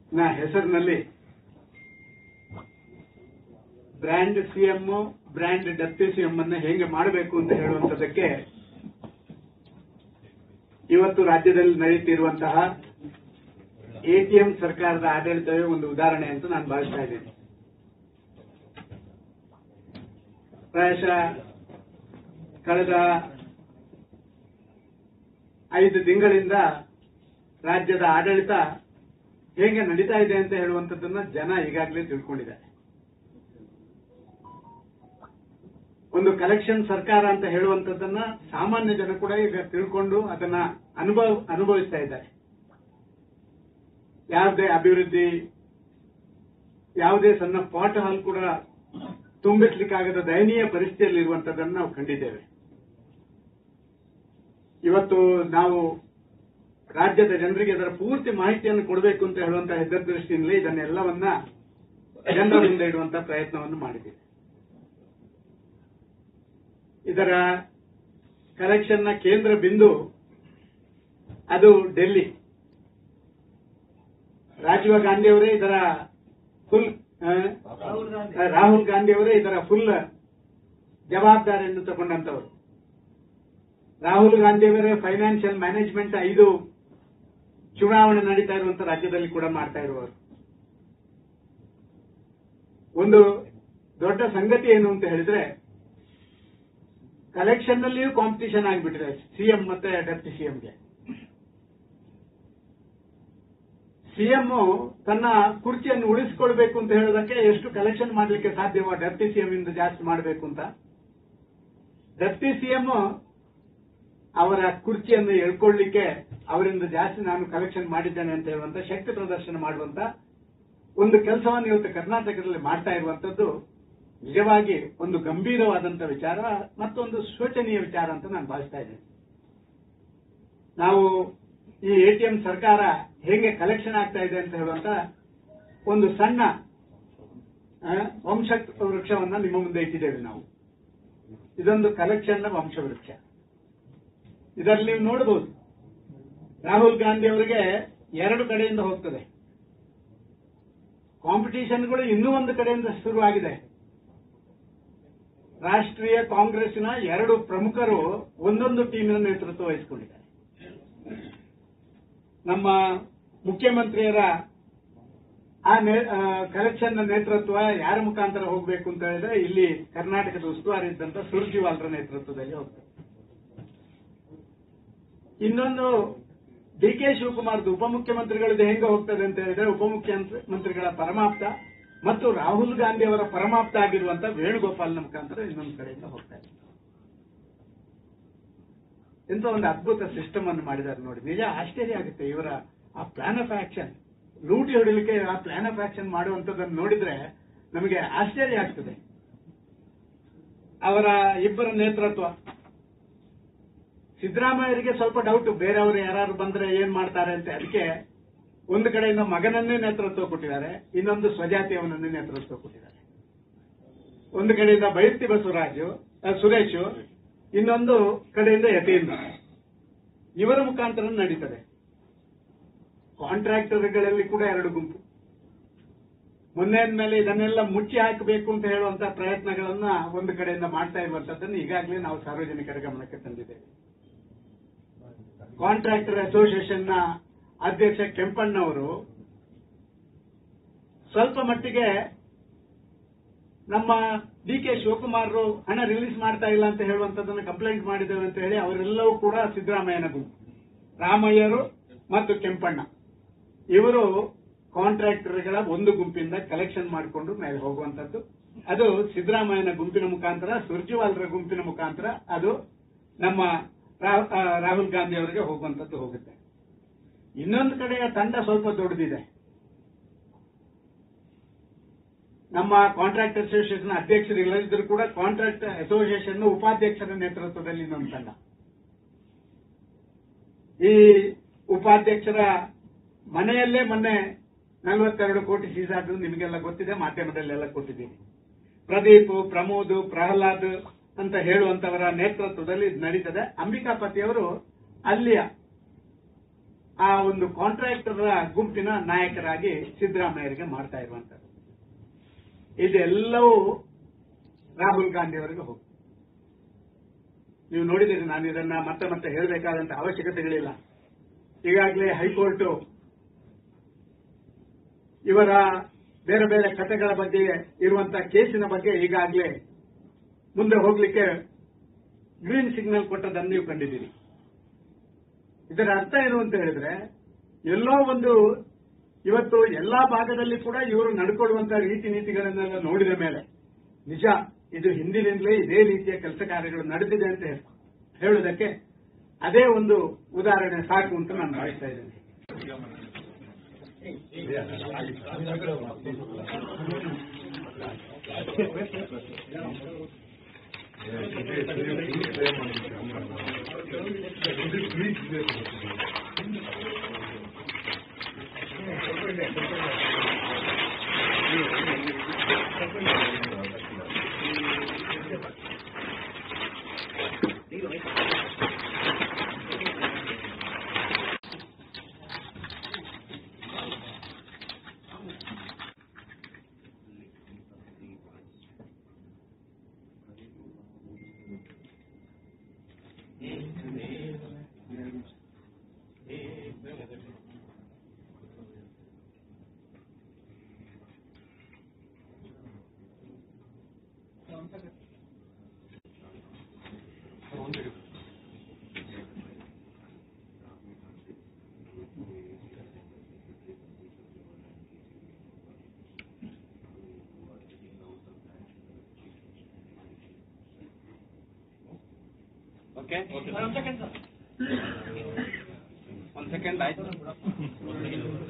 ನ ಹೆಸರಿನಲ್ಲಿ brand CM brand deputy CM ಅನ್ನ ಹೇಗೆ ಮಾಡಬೇಕು ಅಂತ ಹೇಳುವಂತದಕ್ಕೆ ಇವತ್ತು ರಾಜ್ಯದಲ್ಲಿ ನಡೆಯುತ್ತಿರುವಂತಹ ಎಟಿಎಂ ಸರ್ಕಾರದ ಆಡಳಿತವೇ ಒಂದು ಉದಾಹರಣೆ ಅಂತ ನಾನು ಭಾವಿಸ್ತಾ ಇದ್ದೇನೆ ಪ್ರಾಯಶಃ ಕಳೆದ ಐದು ತಿಂಗಳಿಂದ ರಾಜ್ಯದ ಆಡಳಿತ ಹೇಗೆ ನಡೀತಾ ಇದೆ ಅಂತ ಹೇಳುವಂಥದ್ದನ್ನ ಜನ ಈಗಾಗಲೇ ತಿಳ್ಕೊಂಡಿದ್ದಾರೆ ಒಂದು ಕಲೆಕ್ಷನ್ ಸರ್ಕಾರ ಅಂತ ಹೇಳುವಂಥದ್ದನ್ನ ಸಾಮಾನ್ಯ ಜನ ಕೂಡ ಈಗ ತಿಳ್ಕೊಂಡು ಅದನ್ನ ಅನುಭವ ಅನುಭವಿಸ್ತಾ ಇದ್ದಾರೆ ಯಾವುದೇ ಅಭಿವೃದ್ಧಿ ಯಾವುದೇ ಸಣ್ಣ ಪಾಟ್ ಹಾಲ್ ಕೂಡ ತುಂಬಿಸ್ಲಿಕ್ಕಾಗದ ದಯನೀಯ ಪರಿಸ್ಥಿತಿಯಲ್ಲಿ ಇರುವಂತದ್ದನ್ನು ನಾವು ಕಂಡಿದ್ದೇವೆ ಇವತ್ತು ನಾವು ರಾಜ್ಯದ ಜನರಿಗೆ ಅದರ ಪೂರ್ತಿ ಮಾಹಿತಿಯನ್ನು ಕೊಡಬೇಕು ಅಂತ ಹೇಳುವಂತಹ ಹೆದ್ದರ ದೃಷ್ಟಿಯಲ್ಲಿ ಇದನ್ನೆಲ್ಲವನ್ನ ಜನರ ಮುಂದೆ ಇಡುವಂತಹ ಪ್ರಯತ್ನವನ್ನು ಮಾಡಿದ್ದೀವಿ ಇದರ ಕಲೆಕ್ಷನ್ನ ಕೇಂದ್ರ ಬಿಂದು ಅದು ಡೆಲ್ಲಿ ರಾಜೀವ್ ಗಾಂಧಿ ಅವರೇ ಇದರ ಫುಲ್ ರಾಹುಲ್ ಗಾಂಧಿ ಅವರೇ ಇದರ ಫುಲ್ ಜವಾಬ್ದಾರಿಯನ್ನು ತಗೊಂಡಂತವರು ರಾಹುಲ್ ಗಾಂಧಿ ಅವರೇ ಫೈನಾನ್ಷಿಯಲ್ ಮ್ಯಾನೇಜ್ಮೆಂಟ್ ಐದು ಚುನಾವಣೆ ನಡೀತಾ ಇರುವಂತ ರಾಜ್ಯದಲ್ಲಿ ಕೂಡ ಮಾಡ್ತಾ ಇರುವವರು ಒಂದು ದೊಡ್ಡ ಸಂಗತಿ ಏನು ಅಂತ ಹೇಳಿದ್ರೆ ಕಲೆಕ್ಷನ್ ನಲ್ಲಿಯೂ ಕಾಂಪಿಟಿಷನ್ ಆಗಿಬಿಟ್ಟಿದೆ ಸಿಎಂ ಮತ್ತೆ ಡೆಪ್ಟಿ ಸಿಎಂಗೆ ಸಿಎಂ ತನ್ನ ಕುರ್ಚಿಯನ್ನು ಉಳಿಸಿಕೊಳ್ಬೇಕು ಅಂತ ಹೇಳೋದಕ್ಕೆ ಎಷ್ಟು ಕಲೆಕ್ಷನ್ ಮಾಡಲಿಕ್ಕೆ ಸಾಧ್ಯವೋ ಡೆಪ್ಟಿ ಸಿಎಂ ಇಂದ ಜಾಸ್ತಿ ಮಾಡಬೇಕು ಅಂತ ಡೆಪ್ಟಿ ಸಿಎಂ ಅವರ ಕುರ್ಚಿಯನ್ನು ಎಳ್ಕೊಳ್ಳಿಕ್ಕೆ ಅವರಿಂದ ಜಾಸ್ತಿ ನಾನು ಕಲೆಕ್ಷನ್ ಮಾಡಿದ್ದೇನೆ ಅಂತ ಹೇಳುವಂತ ಶಕ್ತಿ ಪ್ರದರ್ಶನ ಮಾಡುವಂತ ಒಂದು ಕೆಲಸವನ್ನು ಇವತ್ತು ಕರ್ನಾಟಕದಲ್ಲಿ ಮಾಡ್ತಾ ಇರುವಂತದ್ದು ನಿಜವಾಗಿ ಒಂದು ಗಂಭೀರವಾದಂತ ವಿಚಾರ ಮತ್ತೊಂದು ಶೋಚನೀಯ ವಿಚಾರ ಅಂತ ನಾನು ಭಾವಿಸ್ತಾ ಇದ್ದೇನೆ ನಾವು ಈ ಎಟಿಎಂ ಸರ್ಕಾರ ಹೇಗೆ ಕಲೆಕ್ಷನ್ ಆಗ್ತಾ ಇದೆ ಅಂತ ಹೇಳುವಂತ ಒಂದು ಸಣ್ಣ ಆ, ವಂಶ ವೃಕ್ಷವನ್ನ ನಿಮ್ಮ ಮುಂದೆ ಇಟ್ಟಿದ್ದೇವೆ ನಾವು ಇದೊಂದು ಕಲೆಕ್ಷನ್ ವಂಶ ವೃಕ್ಷ ಇದರಲ್ಲಿ ನೀವು ನೋಡಬಹುದು ರಾಹುಲ್ ಗಾಂಧಿ ಅವರಿಗೆ ಎರಡು ಕಡೆಯಿಂದ ಹೋಗ್ತದೆ ಕಾಂಪಿಟಿಷನ್ಗಳು ಇನ್ನೂ ಒಂದು ಕಡೆಯಿಂದ ಶುರುವಾಗಿದೆ ರಾಷ್ಟ್ರೀಯ ಕಾಂಗ್ರೆಸ್ನ ಎರಡು ಪ್ರಮುಖರು ಒಂದೊಂದು ಟೀಮಿನ ನೇತೃತ್ವ ವಹಿಸಿಕೊಂಡಿದ್ದಾರೆ ನಮ್ಮ ಮುಖ್ಯಮಂತ್ರಿಯರ ಆ ಕಲೆಕ್ಷನ್ ನೇತೃತ್ವ ಯಾರ ಮುಖಾಂತರ ಹೋಗಬೇಕು ಅಂತ ಹೇಳಿದ್ರೆ ಇಲ್ಲಿ ಕರ್ನಾಟಕದ ಉಸ್ತುವಾರಿ ಇದ್ದಂತ ಸುರ್ಜಿವಾಲ್ರ ನೇತೃತ್ವದಲ್ಲಿ ಹೋಗ್ತದೆ ಇನ್ನೊಂದು ಡಿ ಕೆ ಶಿವಕುಮಾರ್ದು ಉಪಮುಖ್ಯಮಂತ್ರಿಗಳದ್ದು ಹೆಂಗೆ ಹೋಗ್ತದೆ ಅಂತ ಹೇಳಿದ್ರೆ ಉಪಮುಖ್ಯಮಂತ್ರಿಗಳ ಪರಮಾಪ್ತ ಮತ್ತು ರಾಹುಲ್ ಗಾಂಧಿ ಅವರ ಪರಮಾಪ್ತ ಆಗಿರುವಂತ ವೇಣುಗೋಪಾಲ್ನ ಮುಖಾಂತರ ಇನ್ನೊಂದು ಕಡೆಯಿಂದ ಹೋಗ್ತಾ ಇದೆ ಎಂತ ಒಂದು ಅದ್ಭುತ ಸಿಸ್ಟಮ್ ಅನ್ನು ಮಾಡಿದ್ದಾರೆ ನೋಡಿ ನಿಜ ಆಶ್ಚರ್ಯ ಆಗುತ್ತೆ ಇವರ ಆ ಪ್ಲಾನ್ ಆಫ್ ಆಕ್ಷನ್ ಲೂಟಿ ಹೊಡಿಲಿಕ್ಕೆ ಆ ಪ್ಲಾನ್ ಆಫ್ ಆಕ್ಷನ್ ಮಾಡುವಂತದನ್ನು ನೋಡಿದ್ರೆ ನಮಗೆ ಆಶ್ಚರ್ಯ ಆಗ್ತದೆ ಅವರ ಇಬ್ಬರ ನೇತೃತ್ವ ಸಿದ್ದರಾಮಯ್ಯರಿಗೆ ಸ್ವಲ್ಪ ಡೌಟ್ ಬೇರೆಯವರು ಯಾರು ಬಂದ್ರೆ ಏನ್ ಮಾಡ್ತಾರೆ ಅಂತ ಅದಕ್ಕೆ ಒಂದು ಕಡೆಯಿಂದ ಮಗನನ್ನೇ ನೇತೃತ್ವ ಕೊಟ್ಟಿದ್ದಾರೆ ಇನ್ನೊಂದು ಸ್ವಜಾತಿಯವನನ್ನೇ ನೇತೃತ್ವ ಕೊಟ್ಟಿದ್ದಾರೆ ಒಂದು ಕಡೆಯಿಂದ ಬೈರ್ತಿ ಬಸವರಾಜು ಆ, ಸುರೇಶು ಇನ್ನೊಂದು ಕಡೆಯಿಂದ ಯತೀಂದ್ರ ಇವರ ಮುಖಾಂತರ ನಡೀತದೆ ಕಾಂಟ್ರಾಕ್ಟರ್ಗಳಲ್ಲಿ ಕೂಡ ಎರಡು ಗುಂಪು ಮೊನ್ನೆ ಮೇಲೆ ಇದನ್ನೆಲ್ಲ ಮುಚ್ಚಿ ಹಾಕಬೇಕು ಅಂತ ಹೇಳುವಂತ ಪ್ರಯತ್ನಗಳನ್ನ ಒಂದು ಕಡೆಯಿಂದ ಮಾಡ್ತಾ ಇರುವಂತದ್ದನ್ನು ಈಗಾಗಲೇ ನಾವು ಸಾರ್ವಜನಿಕರ ಗಮನಕ್ಕೆ ತಂದಿದ್ದೇವೆ ಕಾಂಟ್ರಾಕ್ಟರ್ ಅಸೋಸಿಯೇಷನ್ನ ಅಧ್ಯಕ್ಷ ಕೆಂಪಣ್ಣವರು ಸ್ವಲ್ಪ ಮಟ್ಟಿಗೆ ನಮ್ಮ ಡಿ ಕೆ ಶಿವಕುಮಾರ್ ಹಣ ರಿಲೀಸ್ ಮಾಡ್ತಾ ಇಲ್ಲ ಅಂತ ಹೇಳುವಂತದನ್ನು ಕಂಪ್ಲೇಂಟ್ ಮಾಡಿದ್ದೇವೆ ಅಂತ ಹೇಳಿ ಅವರೆಲ್ಲವೂ ಕೂಡ ಸಿದ್ದರಾಮಯ್ಯನ ಗುಂಪು ರಾಮಯ್ಯರು ಮತ್ತು ಕೆಂಪಣ್ಣ ಇವರು ಕಾಂಟ್ರಾಕ್ಟರ್ಗಳ ಒಂದು ಗುಂಪಿಂದ ಕಲೆಕ್ಷನ್ ಮಾಡಿಕೊಂಡು ಮೇಲೆ ಹೋಗುವಂತದ್ದು ಅದು ಸಿದ್ದರಾಮಯ್ಯನ ಗುಂಪಿನ ಮುಖಾಂತರ ಸುರ್ಜಿವಾಲ್ರ ಗುಂಪಿನ ಮುಖಾಂತರ ಅದು ನಮ್ಮ ರಾ- ಆ, ರಾಹುಲ್ ಗಾಂಧಿ ಅವರಿಗೆ ಹೋಗುವಂತದ್ದು ಹೋಗುತ್ತೆ ಇನ್ನೊಂದು ಕಡೆಯ ತಂಡ ಸ್ವಲ್ಪ ದೊಡ್ಡದಿದೆ ನಮ್ಮ ಕಾಂಟ್ರಾಕ್ಟ್ ಅಸೋಸಿಯೇಷನ್ ಅಧ್ಯಕ್ಷರು ಇಲ್ಲದಿದ್ದರೂ ಕೂಡ ಕಾಂಟ್ರಾಕ್ಟ್ ಅಸೋಸಿಯೇಷನ್ ಉಪಾಧ್ಯಕ್ಷರ ನೇತೃತ್ವದಲ್ಲಿ ಇನ್ನೊಂದು ತಂಡ ಈ ಉಪಾಧ್ಯಕ್ಷರ ಮನೆಯಲ್ಲೇ ಮೊನ್ನೆ ನಲವತ್ತೆರಡು ಕೋಟಿ ಸೀಸ್ ಆದ್ದು ನಿಮಗೆಲ್ಲ ಗೊತ್ತಿದೆ ಮಾಧ್ಯಮದಲ್ಲೆಲ್ಲ ಕೊಟ್ಟಿದ್ದೀನಿ ಪ್ರದೀಪ್ ಪ್ರಮೋದ್ ಪ್ರಹ್ಲಾದ್ ಅಂತ ಹೇಳುವಂತವರ ನೇತೃತ್ವದಲ್ಲಿ ಇದು ನಡೀತದೆ ಅಂಬಿಕಾಪತಿಯವರು ಅಲ್ಲಿಯ ಆ ಒಂದು ಕಾಂಟ್ರಾಕ್ಟರ್ ಗುಂಪಿನ ನಾಯಕರಾಗಿ ಸಿದ್ದರಾಮಯ್ಯರಿಗೆ ಮಾಡ್ತಾ ಇರುವಂತದ್ದು ಇದೆಲ್ಲವೂ ರಾಹುಲ್ ಗಾಂಧಿ ಅವರಿಗೆ ಹೋಗ್ತದೆ ನೀವು ನೋಡಿದ್ದೀರಿ ನಾನು ಇದನ್ನ ಮತ್ತೆ ಮತ್ತೆ ಹೇಳಬೇಕಾದಂತ ಅವಶ್ಯಕತೆಗಳಿಲ್ಲ ಈಗಾಗಲೇ ಹೈಕೋರ್ಟ್ ಇವರ ಬೇರೆ ಬೇರೆ ಕಥೆಗಳ ಬಗ್ಗೆ ಇರುವಂತಹ ಕೇಸಿನ ಬಗ್ಗೆ ಈಗಾಗಲೇ ಮುಂದೆ ಹೋಗ್ಲಿಕ್ಕೆ ಗ್ರೀನ್ ಸಿಗ್ನಲ್ ಕೊಟ್ಟದನ್ನು ನೀವು ಕಂಡಿದ್ದೀರಿ ಇದರ ಅರ್ಥ ಏನು ಅಂತ ಹೇಳಿದ್ರೆ ಎಲ್ಲೋ ಒಂದು ಇವತ್ತು ಎಲ್ಲಾ ಭಾಗದಲ್ಲಿ ಕೂಡ ಇವರು ನಡ್ಕೊಳ್ಳುವಂತಹ ರೀತಿ ನೀತಿಗಳನ್ನೆಲ್ಲ ನೋಡಿದ ಮೇಲೆ ನಿಜ ಇದು ಹಿಂದಿನಿಂದಲೇ ಇದೇ ರೀತಿಯ ಕೆಲಸ ಕಾರ್ಯಗಳು ನಡೆದಿದೆ ಅಂತ ಹೇಳುವುದಕ್ಕೆ ಅದೇ ಒಂದು ಉದಾಹರಣೆ ಸಾಕು ಅಂತ ನಾನು ಭಾವಿಸ್ತಾ ಇದ್ದೇನೆ ಓಕೆ ಒಂದು ಸೆಕೆಂಡ್ ಆಯ್ತು